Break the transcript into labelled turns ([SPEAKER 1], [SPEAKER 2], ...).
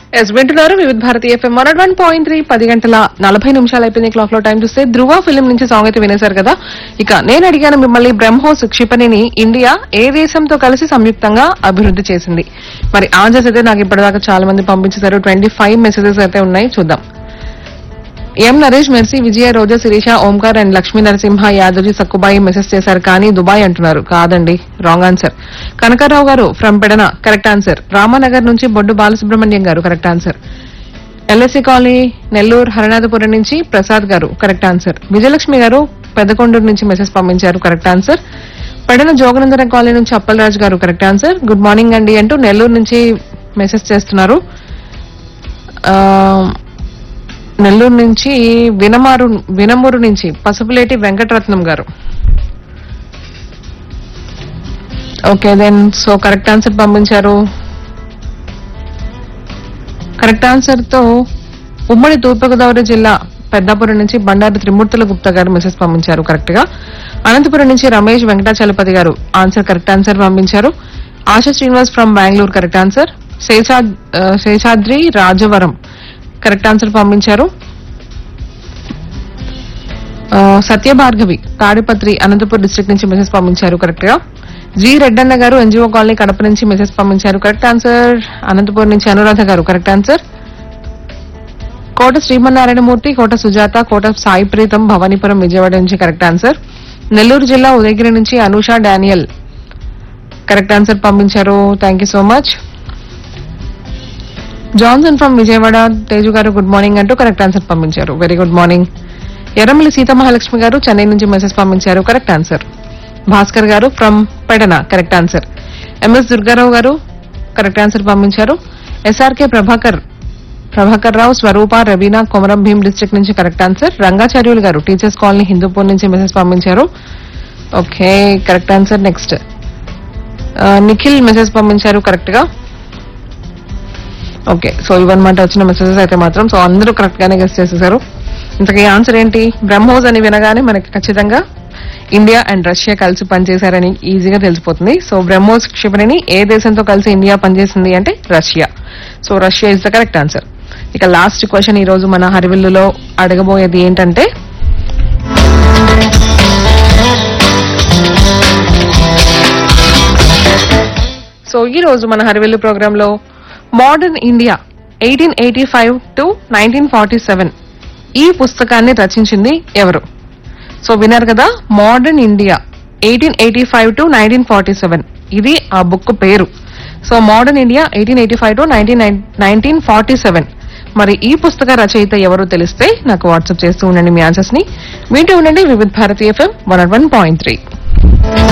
[SPEAKER 1] yes వింటున్నారు Vividh Bharati FM one one point three పది గంటల నలభై నిమిషాలు అయిపోయింది క్లాక్ లో టైం చూస్తే ధృవ ఫిలిం నుంచి సాంగ్ అయితే వినేశారు కదా ఇక నేను అడిగాను మిమ్మల్ని బ్రహ్మోస్ క్షిపణిని ఇండియా ఏ దేశంతో కలిసి సంయుక్తంగా అభివృద్ధి చేసింది మరి ఆన్సర్స్ అయితే నాకు ఇప్పటిదాకా చాలా మంది పంపించేశారు ట్వంటీ ఫైవ్ మెసేజెస్ అయితే ఉన్నాయి చూద్దాం M Naresh Mercy Vijaya Roja Sirisha Omkar and Lakshmi Narasimha Yadavji Sakkubai message చేశారు కానీ దుబాయ్ అంటున్నారు కాదండి రాంగ్ ఆన్సర్ కనకారావు గారు from Pedana correct answer Ramanagar నుంచి బొడ్డు బాలసుబ్రహ్మణ్యం గారు correct answer LSC colony Nellore Harinathapuram నుంచి ప్రసాద్ గారు కరెక్ట్ ఆన్సర్ విజయలక్ష్మి గారు పెద్దకొండూరు నుంచి మెసేజ్ పంపించారు correct answer Pedana Joganandaram colony నుంచి అప్పలరాజు గారు కరెక్ట్ ఆన్సర్ గుడ్ మార్నింగ్ అండి అంటూ నెల్లూరు నుంచి మెసేజ్ చేస్తున్నారు ఆ, నెల్లూరు నుంచి వినమారు వినమూరు నుంచి పసుపులేటి వెంకటరత్నం గారు okay then so correct answer పంపించారు కరెక్ట్ ఆన్సర్ తో ఉమ్మడి తూర్పుగోదావరి జిల్లా పెద్దాపురం నుంచి బండారు త్రిమూర్తుల గుప్తా గారు మెసేజ్ పంపించారు కరెక్ట్ గా అనంతపురం నుంచి రమేష్ వెంకటాచలపతి గారు ఆన్సర్ కరెక్ట్ ఆన్సర్ పంపించారు Asha Srinivas from Bengaluru correct answer శేషాద్ ఆ, శేషాద్రి రాజవరం కరెక్ట్ ఆన్సర్ పంపించారు ఆ, సత్యభార్గవి తాడిపత్రి అనంతపూర్ డిస్ట్రిక్ట్ నుంచి మెసేజ్ పంపించారు కరెక్ట్ గా జి రెడ్డన్న గారు ఎన్జిఓ కాలనీ కడప నుంచి మెసేజ్ పంపించారు కరెక్ట్ ఆన్సర్ అనంతపూర్ నుంచి అనురాధ గారు కరెక్ట్ ఆన్సర్ కోట శ్రీమన్నారాయణమూర్తి కోట సుజాత కోట సాయి ప్రీతం భవానీపురం విజయవాడ నుంచి కరెక్ట్ ఆన్సర్ నెల్లూరు జిల్లా ఉదయగిరి నుంచి అనూష డానియల్ కరెక్ట్ ఆన్సర్ పంపించారు thank you so much Johnson from Vijayawada Teju గారు గుడ్ మార్నింగ్ అంటూ కరెక్ట్ ఆన్సర్ పంపించారు very good morning Erramalli Seethamahalakshmi గారు చెన్నై నుంచి మెసేజ్ పంపించారు కరెక్ట్ ఆన్సర్ భాస్కర్ గారు from Pedana correct answer MS Durgarao గారు కరెక్ట్ ఆన్సర్ పంపించారు ఎస్ఆర్కే ప్రభాకర్ ప్రభాకర్ రావు స్వరూప రవీనా కొమరం భీం డిస్ట్రిక్ట్ నుంచి కరెక్ట్ ఆన్సర్ రంగాచార్యులు గారు టీచర్స్ కాలనీ హిందూపూర్ నుంచి మెసేజ్ పంపించారు okay correct answer next Nikhil message పంపించారు కరెక్ట్ గా ఓకే సో ఇవన్నమాట వచ్చిన మెసేజెస్ అయితే మాత్రం సో అందరూ కరెక్ట్ గానే గెస్ట్ చేసేసారు ఇంతకీ ఆన్సర్ ఏంటి బ్రహ్మోస్ అని వినగానే మనకి ఖచ్చితంగా ఇండియా అండ్ రష్యా కలిసి పనిచేశారని ఈజీగా తెలిసిపోతుంది సో బ్రహ్మోస్ క్షిపణిని ఏ దేశంతో కలిసి ఇండియా పనిచేసింది అంటే Russia so Russia is the correct answer ఇక లాస్ట్ క్వశ్చన్ ఈ రోజు మన హరివిల్లులో అడగబోయేది ఏంటంటే సో ఈ రోజు మన హరివెల్లు ప్రోగ్రామ్ లో modern India eighteen eighty five to nineteen forty seven ఈ పుస్తకాన్ని రచించింది ఎవరు సో విన్నారు కదా modern India eighteen eighty five to nineteen forty seven ఇది ఆ బుక్ పేరు so modern India eighteen eighty five to nineteen nineteen forty seven మరి ఈ పుస్తక రచయిత ఎవరో తెలిస్తే నాకు వాట్సాప్ చేస్తూ ఉండండి మీ ఆన్సర్స్ ని వింటూ ఉండండి Vividh Bharati FM one one point three